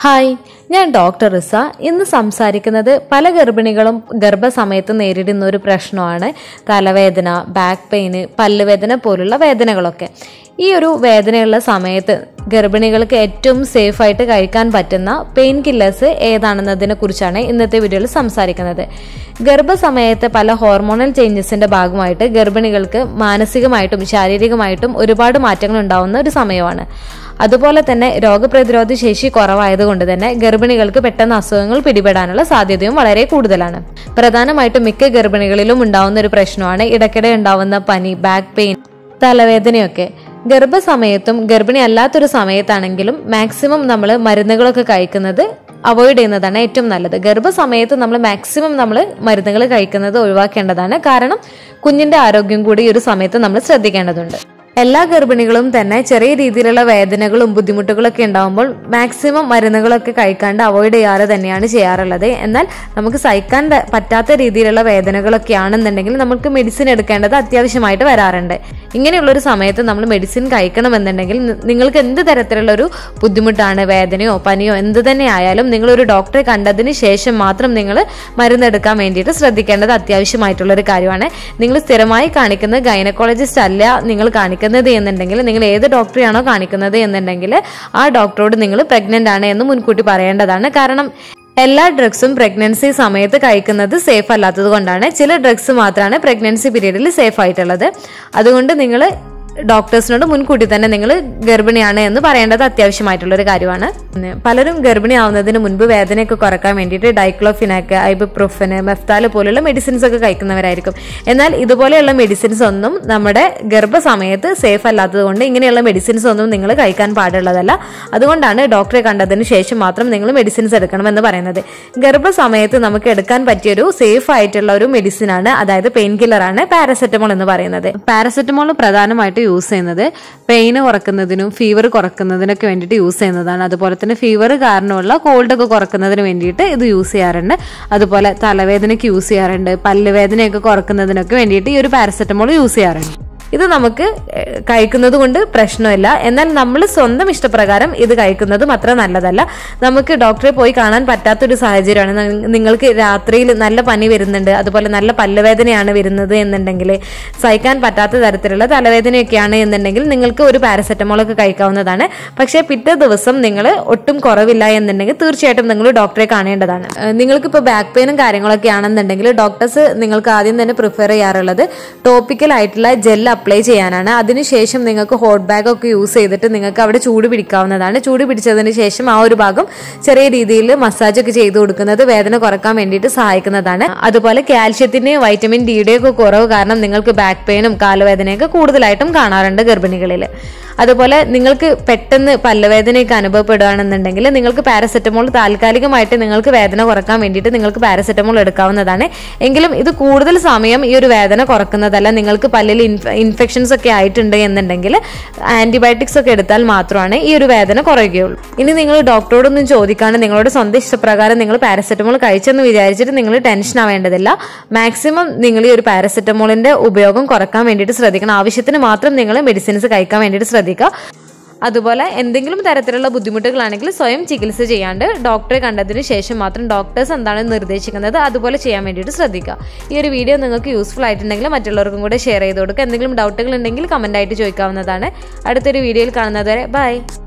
hi ഞാൻ doctor റിസ ഇന്ന് സംസാരിക്കുന്നത് പല ഗർഭിണികളും ഗർഭസമയത്ത് നേരിടുന്ന ഒരു പ്രശ്നമാണ് തലവേദന ബാക്ക് പെയിന് പല്ലുവേദന പോലുള്ള വേദനകളൊക്കെ ഈ ഒരു വേദനയുള്ള സമയത്ത് ഗർഭിണികൾക്ക് ഏറ്റവും സേഫ് ആയിട്ട് കഴിക്കാൻ പറ്റുന്ന പെയിൻ കില്ലേഴ്സ് ഏതാണെന്നതിനെ കുറിച്ചാണ് ഇന്നത്തെ വീഡിയോയിൽ സംസാരിക്കുന്നത് ഗർഭസമയത്ത് പല ഹോർമോണൽ ചേഞ്ചസിന്റെ ഭാഗമായിട്ട് ഗർഭിണികൾക്ക് മാനസികമായിട്ടും ശാരീരികമായിട്ടും ഒരുപാട് മാറ്റങ്ങൾ ഉണ്ടാവുന്ന ഒരു സമയമാണ് അതുപോലെ തന്നെ രോഗപ്രതിരോധ ശേഷി കുറവായതുകൊണ്ട് തന്നെ ഗർഭിണികൾക്ക് പെട്ടെന്ന് അസുഖങ്ങൾ പിടിപെടാനുള്ള സാധ്യതയും വളരെ കൂടുതലാണ് പ്രധാനമായിട്ടും മിക്ക ഗർഭിണികളിലും ഉണ്ടാവുന്ന ഒരു പ്രശ്നമാണ് ഇടയ്ക്കിടെ ഉണ്ടാവുന്ന പനി ബാക്ക് പെയിൻ തലവേദനയൊക്കെ ഗർഭസമയത്തും ഗർഭിണി അല്ലാത്തൊരു സമയത്താണെങ്കിലും മാക്സിമം നമ്മൾ മരുന്നുകളൊക്കെ കഴിക്കുന്നത് അവോയ്ഡ് ചെയ്യുന്നതാണ് ഏറ്റവും നല്ലത് ഗർഭസമയത്ത് നമ്മൾ മാക്സിമം നമ്മൾ മരുന്നുകൾ കഴിക്കുന്നത് ഒഴിവാക്കേണ്ടതാണ് കാരണം കുഞ്ഞിന്റെ ആരോഗ്യം കൂടി ഈ ഒരു സമയത്ത് നമ്മൾ ശ്രദ്ധിക്കേണ്ടതുണ്ട് എല്ലാ ഗർഭിണികളും തന്നെ ചെറിയ രീതിയിലുള്ള വേദനകളും ബുദ്ധിമുട്ടുകളൊക്കെ ഉണ്ടാകുമ്പോൾ മാക്സിമം മരുന്നുകളൊക്കെ കഴിക്കാണ്ട് അവോയ്ഡ് ചെയ്യാറ് തന്നെയാണ് ചെയ്യാറുള്ളത് എന്നാൽ നമുക്ക് സഹിക്കാൻ ത- പറ്റാത്ത രീതിയിലുള്ള വേദനകളൊക്കെ ആണെന്നുണ്ടെങ്കിൽ നമുക്ക് മെഡിസിൻ എടുക്കേണ്ടത് അത്യാവശ്യമായിട്ട് വരാറുണ്ട് ഇങ്ങനെയുള്ളൊരു സമയത്ത് നമ്മൾ മെഡിസിൻ കഴിക്കണമെന്നുണ്ടെങ്കിൽ നി- നിങ്ങൾക്ക് എന്ത് തരത്തിലുള്ള ഒരു ബുദ്ധിമുട്ടാണ് വേദനയോ പനിയോ എന്ത് തന്നെ ആയാലും നിങ്ങൾ ഒരു ഡോക്ടറെ കണ്ടതിന് ശേഷം മാത്രം നിങ്ങൾ മരുന്നെടുക്കാൻ വേണ്ടിയിട്ട് ശ്രദ്ധിക്കേണ്ടത് അത്യാവശ്യമായിട്ടുള്ള ഒരു കാര്യമാണ് നിങ്ങൾ സ്ഥിരമായി കാണിക്കുന്നത് ഗൈനക്കോളജിസ്റ്റ് അല്ല നിങ്ങൾ കാണിക്കുന്നത് എന്നുണ്ടെങ്കിൽ നിങ്ങൾ ഏത് ഡോക്ടറെയാണോ കാണിക്കുന്നത് എന്നുണ്ടെങ്കിൽ ആ ഡോക്ടറോട് നിങ്ങൾ പ്രഗ്നന്റ് ആണ് എന്ന് മുൻകൂട്ടി പറയേണ്ടതാണ് കാരണം എല്ലാ ഡ്രഗ്സും പ്രഗ്നൻസി സമയത്ത് കഴിക്കുന്നത് സേഫ് അല്ലാത്തത് കൊണ്ടാണ് ചില ഡ്രഗ്സ് മാത്രമാണ് പ്രഗ്നൻസി പീരീഡിൽ സേഫ് ആയിട്ടുള്ളത് അതുകൊണ്ട് നിങ്ങൾ ഡോക്ടേഴ്സിനോട് മുൻകൂട്ടി തന്നെ നിങ്ങൾ ഗർഭിണിയാണ് എന്ന് പറയേണ്ടത് അത്യാവശ്യമായിട്ടുള്ള ഒരു കാര്യമാണ് പിന്നെ പലരും ഗർഭിണി ആവുന്നതിന് മുൻപ് വേദനയൊക്കെ കുറക്കാൻ വേണ്ടിയിട്ട് ഡൈക്ലോഫിനാക്ക് ഐബുപ്രൊഫന് മെഫ്താല് പോലുള്ള മെഡിസിൻസ് ഒക്കെ കഴിക്കുന്നവരായിരിക്കും എന്നാൽ ഇതുപോലെയുള്ള മെഡിസിൻസ് ഒന്നും നമ്മുടെ ഗർഭസമയത്ത് സേഫ് അല്ലാത്തത് കൊണ്ട് ഇങ്ങനെയുള്ള മെഡിസിൻസ് ഒന്നും നിങ്ങൾ കഴിക്കാൻ പാടുള്ളതല്ല അതുകൊണ്ടാണ് ഡോക്ടറെ കണ്ടതിന് ശേഷം മാത്രം നിങ്ങൾ മെഡിസിൻസ് എടുക്കണമെന്ന് പറയുന്നത് ഗർഭസമയത്ത് നമുക്ക് എടുക്കാൻ പറ്റിയൊരു സേഫ് ആയിട്ടുള്ള ഒരു മെഡിസിൻ ആണ് അതായത് പെയിൻ കില്ലർ ആണ് പാരസെറ്റമോൾ എന്ന് പറയുന്നത് പാരസെറ്റമോൾ പ്രധാനമായിട്ട് യൂസ് ചെയ്യുന്നത് പെയിന് കുറക്കുന്നതിനും ഫീവർ കുറക്കുന്നതിനൊക്കെ വേണ്ടിയിട്ട് യൂസ് ചെയ്യുന്നതാണ് അതുപോലെ തന്നെ ഫീവർ കാരണമുള്ള കോൾഡ് ഒക്കെ കുറക്കുന്നതിന് വേണ്ടിയിട്ട് ഇത് യൂസ് ചെയ്യാറുണ്ട് അതുപോലെ തലവേദനയ്ക്ക് യൂസ് ചെയ്യാറുണ്ട് പല്ലുവേദനയൊക്കെ കുറക്കുന്നതിനൊക്കെ വേണ്ടിയിട്ട് ഈ ഒരു പാരസെറ്റമോൾ യൂസ് ചെയ്യാറുണ്ട് ഇത് നമുക്ക് ഏഹ്, കഴിക്കുന്നത് കൊണ്ട് പ്രശ്നമില്ല എന്നാൽ നമ്മൾ സ്വന്തം ഇഷ്ടപ്രകാരം ഇത് കഴിക്കുന്നതും അത്ര നല്ലതല്ല നമുക്ക് ഡോക്ടറെ പോയി കാണാൻ പറ്റാത്തൊരു സാഹചര്യമാണ് നി- നിങ്ങൾക്ക് രാത്രിയിൽ നല്ല പനി വരുന്നുണ്ട് അതുപോലെ നല്ല പല്ലുവേദനയാണ് വരുന്നത് എന്നുണ്ടെങ്കിൽ സഹിക്കാൻ പറ്റാത്ത തരത്തിലുള്ള തലവേദനയൊക്കെയാണ് എന്നുണ്ടെങ്കിൽ നിങ്ങൾക്ക് ഒരു പാരസെറ്റമോൾ ഒക്കെ കഴിക്കാവുന്നതാണ് പക്ഷേ പിറ്റേ ദിവസം നിങ്ങൾ ഒട്ടും കുറവില്ല എന്നുണ്ടെങ്കിൽ തീർച്ചയായിട്ടും നിങ്ങൾ ഡോക്ടറെ കാണേണ്ടതാണ് ഏഹ്, നിങ്ങൾക്കിപ്പോൾ ബാക്ക് പെയിനും കാര്യങ്ങളൊക്കെ ആണെന്നുണ്ടെങ്കിൽ ഡോക്ടേഴ്സ് നിങ്ങൾക്ക് ആദ്യം തന്നെ പ്രിഫർ ചെയ്യാറുള്ളത് ടോപ്പിക്കൽ ആയിട്ടുള്ള ജെൽ അപ്ലൈ ചെയ്യാനാണ് അതിനുശേഷം നിങ്ങൾക്ക് ഹോട്ട് ബാഗ് ഒക്കെ യൂസ് ചെയ്തിട്ട് നിങ്ങൾക്ക് അവിടെ ചൂട് പിടിക്കാവുന്നതാണ് ചൂട് പിടിച്ചതിന് ശേഷം ആ ഒരു ഭാഗം ചെറിയ രീതിയിൽ മസാജ് ഒക്കെ ചെയ്ത് കൊടുക്കുന്നത് വേദന കുറക്കാൻ വേണ്ടിയിട്ട് സഹായിക്കുന്നതാണ് അതുപോലെ കാൽഷ്യത്തിന്റെയും വൈറ്റമിൻ ഡിയുടെയും ഒക്കെ കുറവ് കാരണം നിങ്ങൾക്ക് ബാക്ക് പെയിനും കാലുവേദനയൊക്കെ കൂടുതലായിട്ടും കാണാറുണ്ട് ഗർഭിണികളിൽ അതുപോലെ നിങ്ങൾക്ക് പെട്ടെന്ന് പല്ലുവേദനയൊക്കെ അനുഭവപ്പെടുകയാണെന്നുണ്ടെങ്കിൽ നിങ്ങൾക്ക് പാരസെറ്റമോൾ താൽക്കാലികമായിട്ട് നിങ്ങൾക്ക് വേദന കുറക്കാൻ വേണ്ടിയിട്ട് നിങ്ങൾക്ക് പാരസെറ്റമോൾ എടുക്കാവുന്നതാണ് എങ്കിലും ഇത് കൂടുതൽ സമയം ഈ ഒരു വേദന കുറക്കുന്നതല്ല നിങ്ങൾക്ക് പല്ലിൽ ഇൻഫെക്ഷൻസ് ഒക്കെ ആയിട്ടുണ്ട് എന്നുണ്ടെങ്കിൽ ആന്റിബയോട്ടിക്സ് ഒക്കെ എടുത്താൽ മാത്രമാണ് ഈ ഒരു വേദന കുറയുകയുള്ളൂ ഇനി നിങ്ങൾ ഡോക്ടറോടൊന്നും ചോദിക്കാണ്ട് നിങ്ങളുടെ സ്വന്തം ഇഷ്ടപ്രകാരം നിങ്ങൾ പാരസെറ്റമോൾ കഴിച്ചെന്ന് വിചാരിച്ചിട്ട് നിങ്ങൾ ടെൻഷൻ ആവേണ്ടതില്ല മാക്സിമം നിങ്ങൾ ഈ ഒരു പാരസെറ്റമോളിന്റെ ഉപയോഗം കുറക്കാൻ വേണ്ടിയിട്ട് ശ്രദ്ധിക്കണം ആവശ്യത്തിന് മാത്രം നിങ്ങൾ മെഡിസിൻസ് കഴിക്കാൻ വേണ്ടിയിട്ട് ശ്രദ്ധിക്കുക അതുപോലെ എന്തെങ്കിലും തരത്തിലുള്ള ബുദ്ധിമുട്ടുകളാണെങ്കിൽ സ്വയം ചികിത്സ ചെയ്യാണ്ട് ഡോക്ടറെ കണ്ടതിന് ശേഷം മാത്രം ഡോക്ടേഴ്സ് എന്താണ് നിർദ്ദേശിക്കുന്നത് അതുപോലെ ചെയ്യാൻ വേണ്ടിയിട്ട് ശ്രദ്ധിക്കുക ഈ ഒരു വീഡിയോ നിങ്ങൾക്ക് യൂസ്ഫുൾ ആയിട്ടുണ്ടെങ്കിൽ മറ്റുള്ളവർക്കും കൂടെ ഷെയർ ചെയ്ത് കൊടുക്കുക എന്തെങ്കിലും ഡൗട്ടുകൾ ഉണ്ടെങ്കിൽ കമൻ്റ് ആയിട്ട് ചോദിക്കാവുന്നതാണ് അടുത്തൊരു വീഡിയോയിൽ കാണുന്നത് വരെ ബൈ